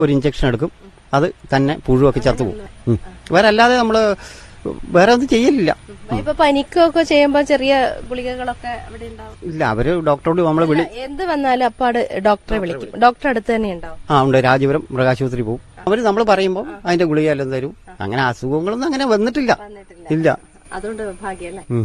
ഒരു ഇഞ്ചക്ഷൻ എടുക്കും അത് തന്നെ പുഴുവൊക്കെ ചത്തു പോകും ഉം. വേറെ അല്ലാതെ നമ്മള് വേറെ ഒന്നും ചെയ്യലില്ല ഇപ്പൊ പനിക്കൊക്കെ ചെയ്യുമ്പോ ചെറിയ ഗുളികകളൊക്കെ അവിടെ ഉണ്ടാവും ഇല്ല അവര് ഡോക്ടറോട് നമ്മൾ വിളി എന്ത് വന്നാലും അപ്പാട് ഡോക്ടറെ വിളിക്കും ഡോക്ടർ അടുത്ത് തന്നെ ഉണ്ടാവും ആ ഉണ്ട് രാജപുരം മൃഗാശുപത്രി പോകും അവര് നമ്മൾ പറയുമ്പോൾ അതിന്റെ ഗുളിക എല്ലാം തരും അങ്ങനെ അസുഖങ്ങളൊന്നും അങ്ങനെ വന്നിട്ടില്ല വന്നിട്ടില്ല ഇല്ല അതുകൊണ്ട് ഭാഗ്യല്ലേ ഉം.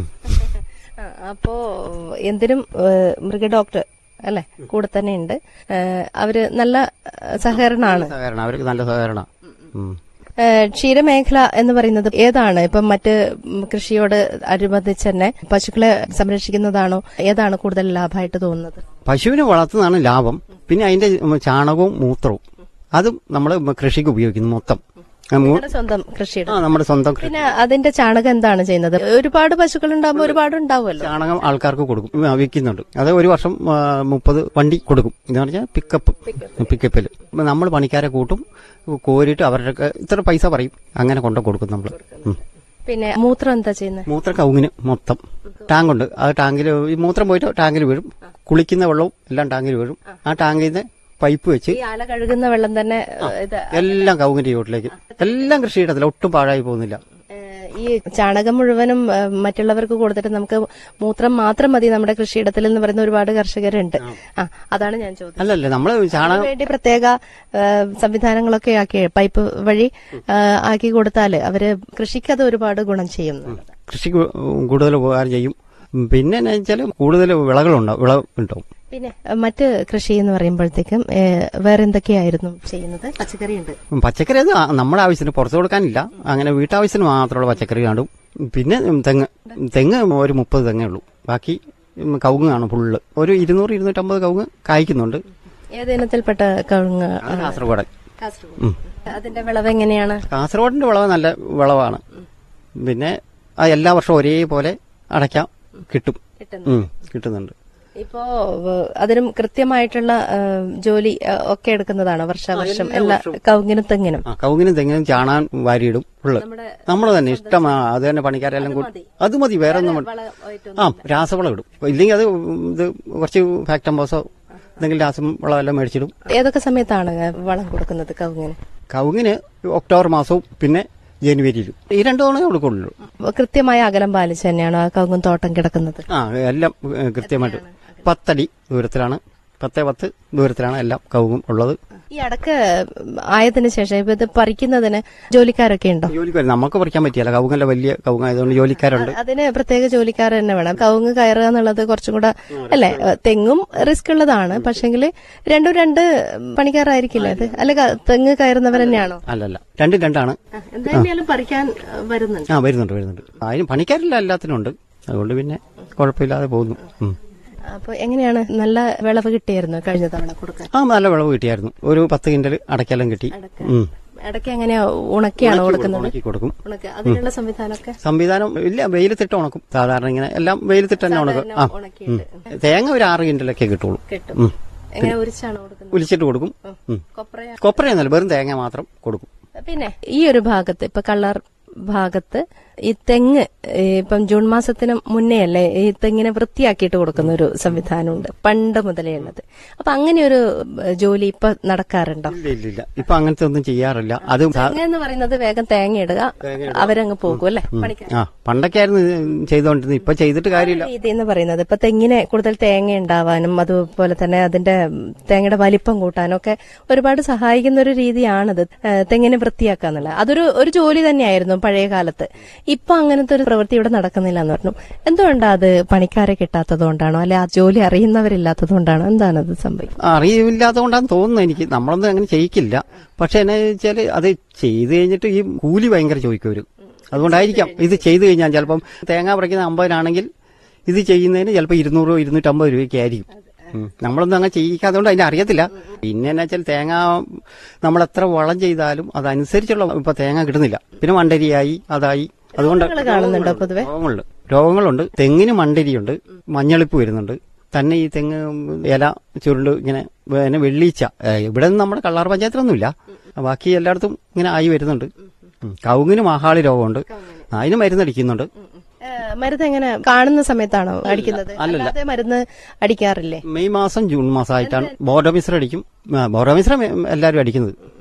ആ, അപ്പോ എന്തിനും ഏഹ്, മൃഗ ഡോക്ടർ അല്ലെ കൂടെ തന്നെ ഉണ്ട് ഏഹ്, അവര് നല്ല ഏഹ്, സഹകരണമാണ് സഹകരണം അവർക്ക് നല്ല സഹകരണം ഉം. ഏഹ്, ക്ഷീരമേഖല എന്ന് പറയുന്നത് ഏതാണ് ഇപ്പം മറ്റ് ഉം, കൃഷിയോട് അനുബന്ധിച്ച് തന്നെ പശുക്കളെ സംരക്ഷിക്കുന്നതാണോ ഏതാണ് കൂടുതൽ ലാഭമായിട്ട് തോന്നുന്നത് പശുവിനെ വളർത്തുന്നതാണ് ലാഭം പിന്നെ അതിന്റെ ചാണകവും മൂത്രവും അതും നമ്മൾ കൃഷിക്ക് ഉപയോഗിക്കുന്നു മൊത്തം ആ, മൂ- നിങ്ങളുടെ സ്വന്തം കൃഷിയുടെ ആ നമ്മുടെ സ്വന്തം കൃഷി പിന്നെ അതിന്റെ ചാണകം എന്താണ് ചെയ്യുന്നത് ഒരുപാട് പശുക്കൾ ഉണ്ടാകുമ്പോൾ ഒരുപാട് ഉണ്ടാവുമല്ലോ ചാണകം ആൾക്കാർക്ക് കൊടുക്കും ആ, വിൽക്കുന്നുണ്ട് അത് ഒരു വർഷം ആ, മുപ്പത് വണ്ടി കൊടുക്കും എന്ന് പറഞ്ഞാൽ പിക്കപ്പ് പിക്കപ്പിൽ നമ്മൾ പണിക്കാരെ കൂട്ടും കോരിയിട്ട് അവരുടെ ഇത്ര പൈസ പറയും അങ്ങനെ കൊണ്ടു കൊടുക്കും നമ്മൾ പിന്നെ മൂത്രം എന്താ ചെയ്യുന്നത് മൂത്ര കവുങ്ങിന് മൊത്തം ടാങ്കുണ്ട് ആ ടാങ്കിൽ ഈ മൂത്രം പോയിട്ട് ടാങ്കിൽ വീഴും കുളിക്കുന്ന വെള്ളവും എല്ലാം ടാങ്കിൽ വീഴും ആ ടാങ്കിൽ നിന്ന് പൈപ്പ് വെച്ച് ഈ ആല കഴുകുന്ന വെള്ളം തന്നെ ഏഹ്, ഇത് എല്ലാം കവുങ്ങിന്റെ ചോട്ടിലേക്ക് എല്ലാം കൃഷിയിടത്തില്ല ഒട്ടും പാഴായി പോകുന്നില്ല ഏഹ്, ഈ ചാണകം മുഴുവനും ഏഹ്, മറ്റുള്ളവർക്ക് കൊടുത്തിട്ട് നമുക്ക് മൂത്രം മാത്രം മതി നമ്മുടെ കൃഷിയിടത്തിൽ എന്ന് പറയുന്ന ഒരുപാട് കർഷകരുണ്ട് ആ അതാണ് ഞാൻ ചോദിച്ചത് അല്ലല്ല നമ്മള് ചാണകം അതിന് വേണ്ടി പ്രത്യേക ഏഹ്, സംവിധാനങ്ങളൊക്കെ ആക്കി പൈപ്പ് വഴി ഏഹ്, ആക്കി കൊടുത്താല് അവര് കൃഷിക്ക് അത് ഒരുപാട് ഗുണം ചെയ്യും കൃഷി കൂടുതൽ ഉപകാരം ചെയ്യും പിന്നെ എന്നാ വെച്ചാൽ കൂടുതൽ വിളകളുണ്ടാവും വിളവ് ഉണ്ടാവും പിന്നെ ഏഹ്, മറ്റ് കൃഷി എന്ന് പറയുമ്പോഴത്തേക്കും ഏഹ്, വേറെ എന്തൊക്കെയായിരുന്നു ചെയ്യുന്നത് പച്ചക്കറി ഉണ്ട് പച്ചക്കറി അത് ആ- നമ്മുടെ ആവശ്യത്തിന് പുറത്തു കൊടുക്കാനില്ല അങ്ങനെ വീട്ടാവശ്യത്തിന് മാത്രമുള്ള പച്ചക്കറി കാണും പിന്നെ തെങ്ങ് തെങ്ങ് ഒരു മുപ്പത് തെങ്ങേ ഉള്ളൂ ബാക്കി ഉം, കവുങ്ങ് കാണും ഫുള്ള് ഒരു ഇരുന്നൂറ് ഇരുന്നൂറ്റമ്പത് കവുങ്ങ് കായ്ക്കുന്നുണ്ട് ഏതിനത്തിൽപ്പെട്ട കവുങ്ങ് അത് കാസർഗോഡ് ഉം. അതിന്റെ വിളവ് എങ്ങനെയാണ് കാസർഗോഡിന്റെ വിളവ് നല്ല വിളവാണ് പിന്നെ ആ എല്ലാ വർഷവും ഒരേപോലെ അടയ്ക്കാം കിട്ടും കിട്ടുന്നു ഉം, കിട്ടുന്നുണ്ട് ഇപ്പോ ഏഹ്, അതിനും കൃത്യമായിട്ടുള്ള ഏഹ്, ജോലി ഏഹ്, ഒക്കെ എടുക്കുന്നതാണ് വർഷാവർഷം എല്ലാ കവുങ്ങിനും തെങ്ങിനും ആ കവുങ്ങിനും തെങ്ങിനും ചാണാൻ വാരിയിടും ഫുള്ള് നമ്മുടെ നമ്മൾ തന്നെ ഇഷ്ടമാ അത് തന്നെ പണിക്കാരെല്ലാം കൂടി അത് മതി വേറെ ഒന്നും വേണ്ട. വളമായിട്ടൊന്നും ആ രാസവളം ഇടും ഇല്ലെങ്കിൽ അത് ഇത് കുറച്ച് ഫാക്ടംബോസോ എന്തെങ്കിലും രാസവളം എല്ലാം മേടിച്ചിടും ഏതൊക്കെ സമയത്താണ് വളം കൊടുക്കുന്നത് കവുങ്ങിന് കവുങ്ങിന് ഒക്ടോബർ മാസവും പിന്നെ ജനുവരിയിലും ഈ രണ്ടു തവണ കൊടുക്കുള്ളൂ കൃത്യമായ അകലം പാലിച്ച് തന്നെയാണ് ആ കവുങ്ങും തോട്ടം കിടക്കുന്നത് ആ എല്ലാം ഏ, കൃത്യമായിട്ട് പത്തടി ദൂരത്തിലാണ് പത്തേ പത്ത് ദൂരത്തിലാണ് എല്ലാം കവുങ്ങും ഉള്ളത് ഈ അടക്ക ആയതിനു ശേഷം ഇപ്പൊ ഇത് പറിക്കുന്നതിന് ജോലിക്കാരൊക്കെ ഉണ്ടോ ജോലിക്ക് വരും നമുക്ക് പറിക്കാൻ പറ്റിയല്ല കവുങ്ങല്ല വലിയ കവുങ്ങായതുകൊണ്ട് ജോലിക്കാരുണ്ട് അതിന് പ്രത്യേക ജോലിക്കാർ തന്നെ വേണം കവുങ്ങ് കയറുക എന്നുള്ളത് കുറച്ചും കൂടെ അല്ലെ തെങ്ങും റിസ്ക് ഉള്ളതാണ് പക്ഷെങ്കിൽ രണ്ടും രണ്ട് പണിക്കാരായിരിക്കില്ല അത് അല്ല ക- തെങ്ങ് കയറുന്നവർ തന്നെയാണോ അല്ലല്ല രണ്ടും രണ്ടാണ് എന്തായാലും പറിക്കാൻ ഏഹ്, വരുന്നുണ്ട് ആ വരുന്നുണ്ട് വരുന്നുണ്ട് അതിന് പണിക്കാരില്ല എല്ലാത്തിനും ഉണ്ട് അതുകൊണ്ട് പിന്നെ കുഴപ്പമില്ലാതെ പോകുന്നു ഉം. അപ്പൊ എങ്ങനെയാണ് നല്ല വിളവ് കിട്ടിയായിരുന്നു കഴിഞ്ഞ തവണ കൊടുക്കാൻ ആ നല്ല വിളവ് കിട്ടിയായിരുന്നു ഒരു പത്ത് കിൻഡൽ അടയ്ക്കെല്ലാം കിട്ടി ഉം. ഇടയ്ക്ക് എങ്ങനെയാ ഉണക്കിയാണോ കൊടുക്കുന്നത് ഉണക്കി കൊടുക്കും ഉണക്ക അതിനുള്ള സംവിധാനമൊക്കെ സംവിധാനം ഇല്ല വെയിലത്തിട്ട് ഉണക്കും സാധാരണ ഇങ്ങനെ എല്ലാം വെയിലത്തിട്ട് തന്നെ ഉണക്കും ആ ഉം. ഉണക്കിയിട്ട് തേങ്ങ ഒരു ആറ് കിൻഡലൊക്കെ കിട്ടുള്ളൂ കിട്ടും ഉം. എങ്ങനെ ഉരിച്ചാണോ കൊടുക്കുന്നത് ഉലിച്ചിട്ട് കൊടുക്കും ഉം. കൊപ്രയാ കൊപ്രയൊന്നുമല്ല വെറും തേങ്ങ മാത്രം കൊടുക്കും പിന്നെ ഈ ഒരു ഭാഗത്ത് ഇപ്പൊ കള്ളാർ ഭാഗത്ത് ഈ തെങ്ങ് ഈ ഇപ്പം ജൂൺ മാസത്തിന് മുന്നേ അല്ലേ ഈ തെങ്ങിനെ വൃത്തിയാക്കിയിട്ട് കൊടുക്കുന്ന ഒരു സംവിധാനമുണ്ട് പണ്ട് മുതലേ ഉള്ളത് അപ്പൊ അങ്ങനെ ഒരു ഏഹ്, ജോലി ഇപ്പൊ നടക്കാറുണ്ടോ ഇല്ല ഇല്ല ഇല്ല ഇപ്പൊ അങ്ങനത്തെ ഒന്നും ചെയ്യാറില്ല അത് സാ- തെങ്ങ് എന്ന് പറയുന്നത് വേഗം തേങ്ങ ഇടുക അവരങ്ങ് പോകും അല്ലെ പണിക്കാൻ ആ പണ്ടൊക്കെ ആയിരുന്നു ഇത് ചെയ്തോണ്ടിരുന്നത് ഇപ്പൊ ചെയ്തിട്ട് കാര്യമില്ല രീതി എന്ന് പറയുന്നത് ഇപ്പൊ തെങ്ങിനെ കൂടുതൽ തേങ്ങ ഉണ്ടാവാനും അതുപോലെ തന്നെ അതിന്റെ ഉം, തേങ്ങയുടെ വലിപ്പം കൂട്ടാനും ഒക്കെ ഒരുപാട് സഹായിക്കുന്ന ഒരു രീതിയാണിത് ഏഹ്, തെങ്ങിനെ വൃത്തിയാക്കാന്നുള്ളത് അതൊരു ഒരു ജോലി തന്നെയായിരുന്നു പഴയ കാലത്ത് ഇപ്പൊ അങ്ങനത്തെ ഒരു പ്രവൃത്തി ഇവിടെ നടക്കുന്നില്ല എന്ന് പറഞ്ഞു എന്തുകൊണ്ടാ അത് പണിക്കാരെ കിട്ടാത്തത് കൊണ്ടാണോ അല്ലെ ആ ജോലി അറിയുന്നവരില്ലാത്തത് കൊണ്ടാണോ എന്താണ് അത് സംഭവിക്കുന്നത് അറിയില്ലാത്തതുകൊണ്ടാന്ന് തോന്നുന്നു എനിക്ക് നമ്മളൊന്നും അങ്ങനെ ചെയ്യിക്കില്ല പക്ഷെ എന്നാ വെച്ചാല് അത് ചെയ്ത് കഴിഞ്ഞിട്ട് ഈ കൂലി ഭയങ്കര ചോദിക്കും അവര് അതുകൊണ്ടായിരിക്കാം ഇത് ചെയ്തു കഴിഞ്ഞാൽ ചിലപ്പം തേങ്ങ പറിക്കുന്ന അമ്പതിനാണെങ്കിൽ ഇത് ചെയ്യുന്നതിന് ചിലപ്പോൾ ഇരുന്നൂറ് ഇരുന്നൂറ്റമ്പത് രൂപയ്ക്ക് ആയിരിക്കും ഉം. നമ്മളൊന്നും അങ്ങനെ ചെയ്യിക്കാത്തതുകൊണ്ട് അതിനെ അറിയത്തില്ല പിന്നെ എന്നാ വെച്ചാൽ തേങ്ങ നമ്മൾ എത്ര വളം ചെയ്താലും അതനുസരിച്ചുള്ള ഇപ്പൊ തേങ്ങ കിട്ടുന്നില്ല പിന്നെ മണ്ടരിയായി അതായി അതുകൊണ്ട് രോഗങ്ങള് കാണുന്നുണ്ടോ പൊതുവെ? രോഗങ്ങളുണ്ട് രോഗങ്ങളുണ്ട് തെങ്ങിന് മണ്ടരിയുണ്ട് മഞ്ഞളിപ്പ് വരുന്നുണ്ട് തന്നെ ഈ തെങ്ങ് ഇല ചുരുണ്ട് ഇങ്ങനെ പിന്നെ വെള്ളീച്ച ഏ, ഇവിടെ നിന്ന് നമ്മുടെ കള്ളാർ പഞ്ചായത്തിലൊന്നുമില്ല ബാക്കി എല്ലായിടത്തും ഇങ്ങനെ ആയി വരുന്നുണ്ട് ഉം. കവുങ്ങിന് മാഹാളി രോഗമുണ്ട് അതിന് മരുന്നടിക്കുന്നുണ്ട് ഏഹ്, മരുന്ന് എങ്ങനെ കാണുന്ന സമയത്താണോ അടിക്കുന്നത് അല്ലല്ല. അല്ലാതെ മരുന്ന് അടിക്കാറില്ലേ മെയ് മാസം ജൂൺ മാസമായിട്ടാണ് ബോർഡോമിശ്ര അടിക്കും ആ, ബോർഡോമിശ്ര എല്ലാവരും അടിക്കുന്നത്